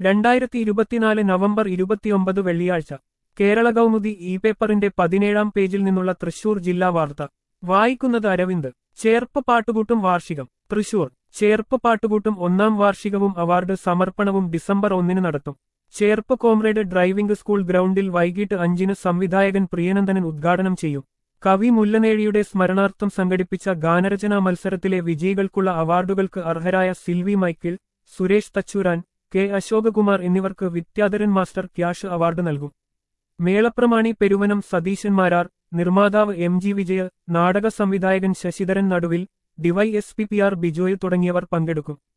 രണ്ടായിരത്തി ഇരുപത്തിനാല് നവംബർ ഇരുപത്തിയൊമ്പത് വെള്ളിയാഴ്ച കേരള കൗമുദി ഇ പേപ്പറിന്റെ പതിനേഴാം പേജിൽ നിന്നുള്ള തൃശൂർ ജില്ലാ വാർത്ത വായിക്കുന്നത് അരവിന്ദ് ചേർപ്പ് പാട്ടുകൂട്ടും വാർഷികം തൃശൂർ ചേർപ്പ് പാട്ടുകൂട്ടും ഒന്നാം വാർഷികവും അവാർഡ് സമർപ്പണവും ഡിസംബർ ഒന്നിന് നടത്തും ചേർപ്പ് കോമ്രേഡ് ഡ്രൈവിംഗ് സ്കൂൾ ഗ്രൗണ്ടിൽ വൈകിട്ട് അഞ്ചിന് സംവിധായകൻ പ്രിയനന്ദനൻ ഉദ്ഘാടനം ചെയ്യും കവി മുല്ലനേഴിയുടെ സ്മരണാർത്ഥം സംഘടിപ്പിച്ച ഗാനരചനാ മത്സരത്തിലെ വിജയികൾക്കുള്ള അവാർഡുകൾക്ക് അർഹരായ Silvy Michael Suresh Thachuran K Ashokakumar എന്നിവർക്ക് വിദ്യാധരൻ മാസ്റ്റർ ക്യാഷ് അവാർഡ് നൽകും മേളപ്രമാണി പെരുവനം സതീശൻ മാരാർ നിർമ്മാതാവ് എം ജി വിജയ നാടക സംവിധായകൻ ശശിധരൻ നടുവിൽ ഡിവൈഎസ്പി പി ആർ ബിജോയ് തുടങ്ങിയവർ പങ്കെടുക്കും